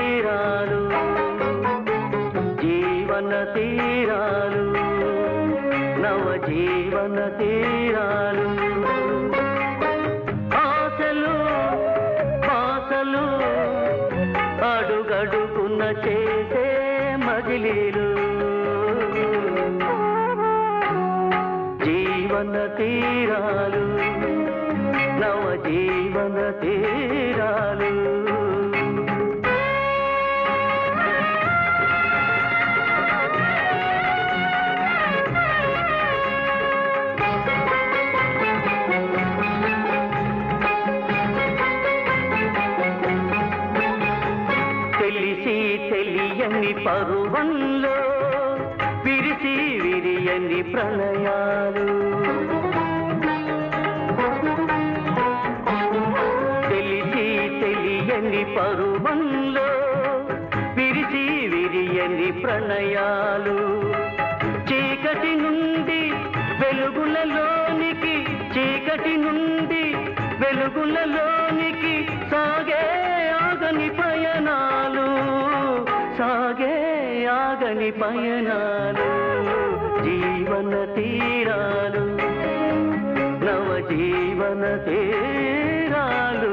తీరాలు జీవన తీరాలు నవ జీవన తీరాలు ఆశలు ఆశలు అడుగడుగున చేసే మజిలీలు జీవన తీరాలు నవ జీవన తీరాలు తెలిసి తెలియని పరువంలో విరిసి విరియని ప్రణయాలు తెలిసి తెలియని పరువంలో విరిసి విరియని ప్రణయాలు చీకటి నుండి వెలుగులలోనికి చీకటి నుండి వెలుగులలోనికి సాగే ఆగని పయనాలు సాగే ఆగని పయనాలు జీవన తీరాలు నవ జీవన తీరాలు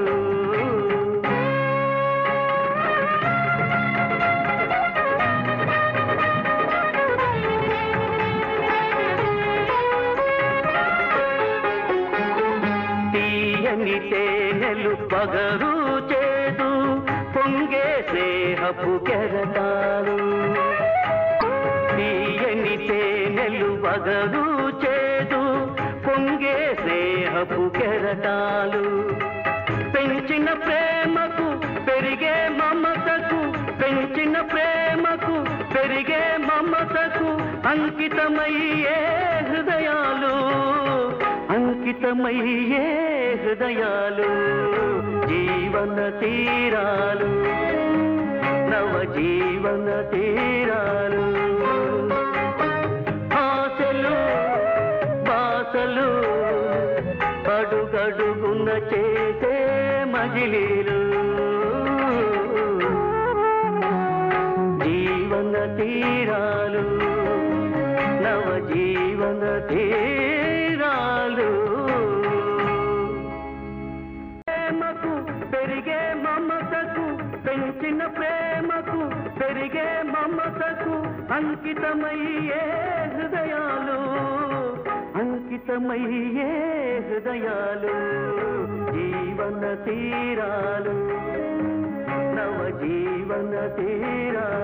తీయని తేనెలు పగరు చేదు పొంగే స్నేహపు కెరటాలు తీయని తేనెలు పగరు చేదు పొంగే స్నేహపు కెరటాలు పెంచిన ప్రేమకు పెరిగే మమతకు పెంచిన ప్రేమకు పెరిగే మమతకు అంకితమయ్యే హృదయాలు అంకితమయ్యే హృదయాలు జీవన తీరాలు నవ జీవన తీరాలు ఆశలు బాసలు అడుగడుగున చేసే మజిలీలు జీవన తీరాలు నవ జీవన తీరాలు ప్రేమకు పెరిగే మమతకు పెంచిన ప్రేమకు పెరిగే మమతకు అంకితమయ్యే హృదయాలు అంకితమయ్యే హృదయాలు జీవన తీరాలు నవ జీవన తీరాలు